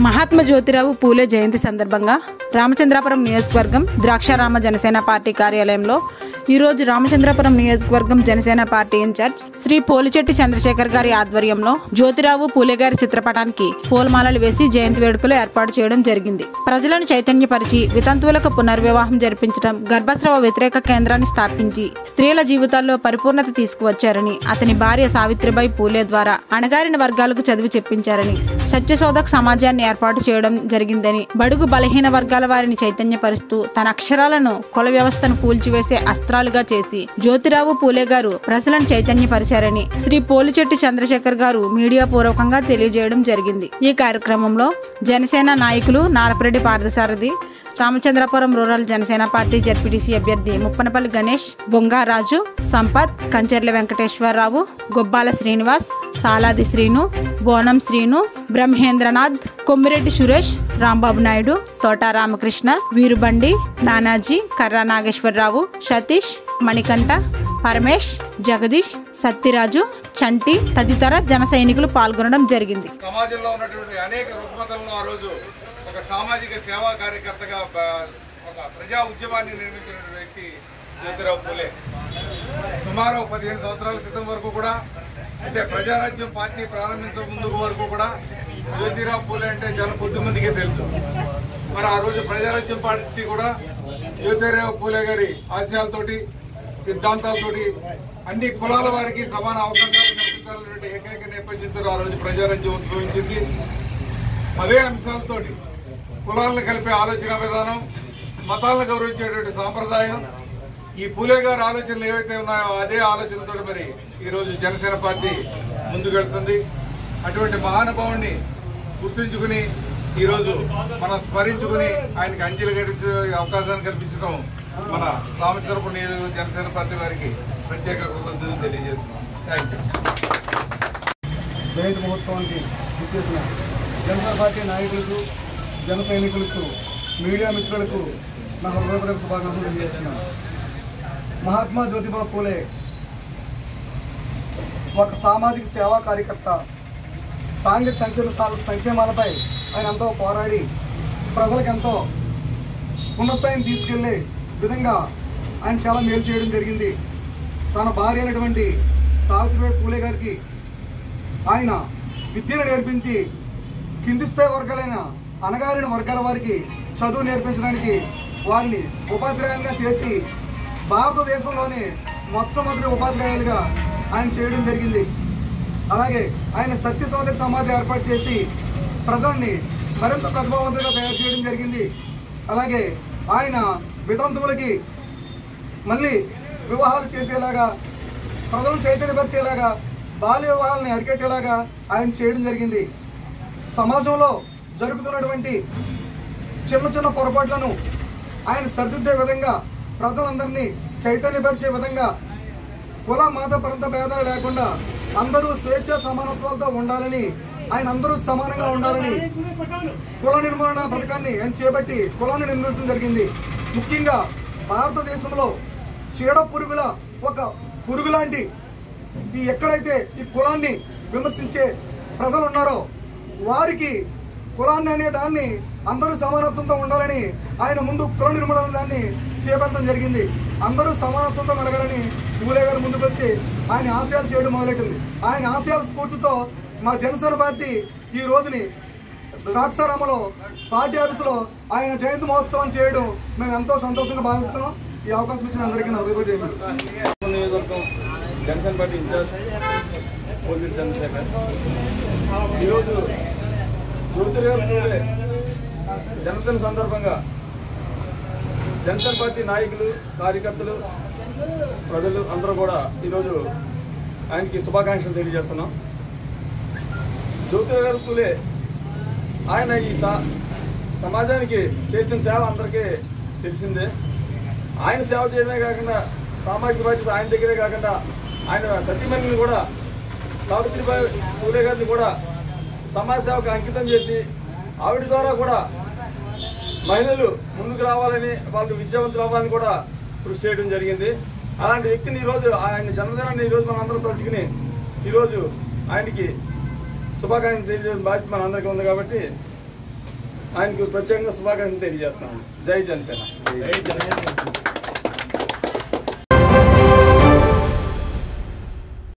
మహాత్మా జ్యోతిరావు పూలే జయంతి సందర్భంగా రామచంద్రాపురం నియోజకవర్గం ద్రాక్షారామ జనసేన పార్టీ కార్యాలయంలో ఈరోజు రామచంద్రాపురం నియోజకవర్గం జనసేన పార్టీ ఇన్ఛార్జ్ శ్రీ పోలిచెట్టి చంద్రశేఖర్ గారి ఆధ్వర్యంలో జ్యోతిరావు పూలే గారి చిత్రపటానికి పూలమాలలు వేసి జయంతి వేడుకలు ఏర్పాటు చేయడం జరిగింది ప్రజలను చైతన్యపరిచి వితంతువులకు పునర్వివాహం జరిపించడం గర్భస్రావ వ్యతిరేక కేంద్రాన్ని స్థాపించి స్త్రీల జీవితాల్లో పరిపూర్ణత తీసుకువచ్చారని అతని భార్య సావిత్రిబాయి పూలే ద్వారా అణగారిన వర్గాలకు చదివి చెప్పించారని సత్యశోధక్ సమాజాన్ని ఏర్పాటు చేయడం జరిగిందని బడుగు బలహీన వర్గాల వారిని చైతన్యపరుస్తూ తన అక్షరాలను కుల వ్యవస్థను కూల్చివేసే అస్త్రాలుగా చేసి జ్యోతిరావు పూలే గారు ప్రజలను చైతన్యపరిచారని శ్రీ పోలిచెట్టి చంద్రశేఖర్ గారు మీడియా పూర్వకంగా తెలియజేయడం జరిగింది ఈ కార్యక్రమంలో జనసేన నాయకులు Narapareddy Parthasarathy Ramachandrapuram rural Janasena party ZPTC అభ్యర్థి ముప్పనపల్లి గణేష్ బొంగారాజు సంపత్ కంచెర్ల వెంకటేశ్వరరావు గొబ్బాల శ్రీనివాస్ సాలాది శ్రీను బోనం శ్రీను బ్రహ్మేంద్రనాథ్ కొమ్మిరెడ్డి సురేష్ రాంబాబు నాయుడు తోట రామకృష్ణ వీరుబండి నానాజీ కర్రా నాగేశ్వరరావు సతీష్ మణికంఠ పరమేష్ జగదీష్ సత్తిరాజు చంటి తదితర జన సైనికులు పాల్గొనడం జరిగింది సమాజంలో ఉన్నటువంటి అనేక రుగ్మతలను ఆ రోజు ఒక సామాజిక సేవా కార్యకర్తగా బ- ఒక ప్రజా ఉద్యమాన్ని నిర్మించిన వ్యక్తి జ్యోతిరావు పూలే సుమారు పదిహేను సంవత్సరాల క్రితం వరకు కూడా అంటే ప్రజారాజ్యం పార్టీ ప్రారంభించక ముందు వరకు కూడా జ్యోతిరావు పూలే అంటే చాలా కొద్ది మందికే తెలుసు మరి ఆ రోజు ప్రజారాజ్యం పార్టీ కూడా జ్యోతిరావు పూలే గారి ఆశయాలతోటి సిద్ధాంతాలతోటి అన్ని కులాల వారికి సమాన అవకాశాలు కల్పించాలనే ఏకైక నేపథ్యంతో ఆ రోజు ప్రజారాజ్యం ఉద్భవించింది అదే అంశాలతోటి కులాలను కలిపే ఆలోచన విధానం మతాలను గౌరవించేటువంటి సాంప్రదాయం ఈ పూలే గారి ఆలోచనలు ఏవైతే ఉన్నాయో అదే ఆలోచనతో మరి ఈరోజు జనసేన పార్టీ ముందుకు వెళ్తుంది అటువంటి మహానుభావుని గుర్తుంచుకుని ఈరోజు మనం స్మరించుకుని ఆయనకి అంజలి గడిచే అవకాశాన్ని కల్పించడం మన రామచంద్రపురం నియోజకవర్గ జనసేన పార్టీ వారికి ప్రత్యేక కృతజ్ఞతలు తెలియజేస్తున్నాం థ్యాంక్ యూ జయంతి మహోత్సవానికి ఇచ్చేసిన జనసేన పార్టీ నాయకులకు జన సైనికులకు మీడియా మిత్రులకు నా హృదయపూర్వక శుభాకాంక్షలు తెలియజేస్తున్నాను మహాత్మా జ్యోతిబా పూలే ఒక సామాజిక సేవా కార్యకర్త సాంఘిక సంక్షేమ సా- సంక్షేమాలపై ఆయన ఎంతో పోరాడి ప్రజలకు ఎంతో ఉన్నతస్థాయిని తీసుకెళ్లే విధంగా ఆయన చాలా మేలు చేయడం జరిగింది తన భార్య అయినటువంటి సావిత్రిబాయి పూలే గారికి ఆయన విద్యను నేర్పించి కింది స్థాయి వర్గాలైన అణగారిన వర్గాల వారికి చదువు నేర్పించడానికి వారిని ఉపాధ్యాయులుగా చేసి భారతదేశంలోనే మొట్టమొదటి ఉపాధ్యాయులుగా ఆయన చేయడం జరిగింది అలాగే ఆయన సత్య సోదక సమాజం ఏర్పాటు చేసి ప్రజల్ని మరింత ప్రతిభావంతులుగా తయారు చేయడం జరిగింది అలాగే ఆయన వితంతువులకి మళ్ళీ వివాహాలు చేసేలాగా ప్రజలను చైతన్యపరిచేలాగా బాల్య వివాహాలని అరికట్టేలాగా ఆయన చేయడం జరిగింది సమాజంలో జరుగుతున్నటువంటి చిన్న చిన్న పొరపాట్లను ఆయన సరిదిద్దే విధంగా ప్రజలందరినీ చైతన్యపరిచే విధంగా కుల మత ప్రాంత భేదాలు లేకుండా అందరూ స్వేచ్ఛ సమానత్వాలతో ఉండాలని ఆయన అందరూ సమానంగా ఉండాలని కుల నిర్మాణ పథకాన్ని ఆయన చేపట్టి కులాన్ని నిర్మించడం జరిగింది ముఖ్యంగా భారతదేశంలో చీడ పురుగుల ఒక పురుగు లాంటి ఈ ఎక్కడైతే ఈ కులాన్ని విమర్శించే ప్రజలు ఉన్నారో వారికి కులాన్ని అనే దాన్ని అందరూ సమానత్వంతో ఉండాలని ఆయన ముందు కుల నిర్మూలన దాన్ని చేపట్టడం జరిగింది అందరూ సమానత్వంతో మెలగాలని పూలే గారు ముందుకు వచ్చి ఆయన ఆశయాలు చేయడం మొదలెట్టింది ఆయన ఆశయాల స్ఫూర్తితో మా జనసేన పార్టీ ఈ రోజుని ద్రాక్షారామలో పార్టీ ఆఫీసులో ఆయన జయంతి మహోత్సవం చేయడం మేము ఎంతో సంతోషంగా భావిస్తున్నాం ఈ అవకాశం ఇచ్చిన అందరికీ నా హృదయపూర్వక జయములు. నియోజకవర్గం జనసేన పార్టీ ఇన్ఛార్జ్ పోలీస్ చంద్రశేఖర్ ఈరోజు జ్యోతిరావు పూలే జనతన సందర్భంగా జనసేన పార్టీ నాయకులు కార్యకర్తలు ప్రజలు అందరూ కూడా ఈరోజు ఆయనకి శుభాకాంక్షలు తెలియజేస్తున్నాం జ్యోతిరావు పూలే ఆయన ఈ సా సమాజానికి చేసిన సేవ అందరికీ తెలిసిందే ఆయన సేవ చేయడమే కాకుండా సామాజిక బాధ్యత ఆయన దగ్గరే కాకుండా ఆయన సతీమణిని కూడా సావిత్రిబాయి పూలే గారిని కూడా సమాజ సేవకు అంకితం చేసి ఆవిడ ద్వారా కూడా మహిళలు ముందుకు రావాలని వాళ్ళు విద్యావంతులు అవ్వాలని కూడా కృషి చేయడం జరిగింది అలాంటి వ్యక్తిని ఈరోజు ఆయన జన్మదినాన్ని ఈరోజు మనం అందరం తలుచుకుని ఈరోజు ఆయనకి శుభాకాంక్షలు తెలియజేసిన బాధ్యత మన అందరికీ ఉంది కాబట్టి ఆయనకు ప్రత్యేకంగా శుభాకాంక్షలు తెలియజేస్తున్నాను జై జనసేన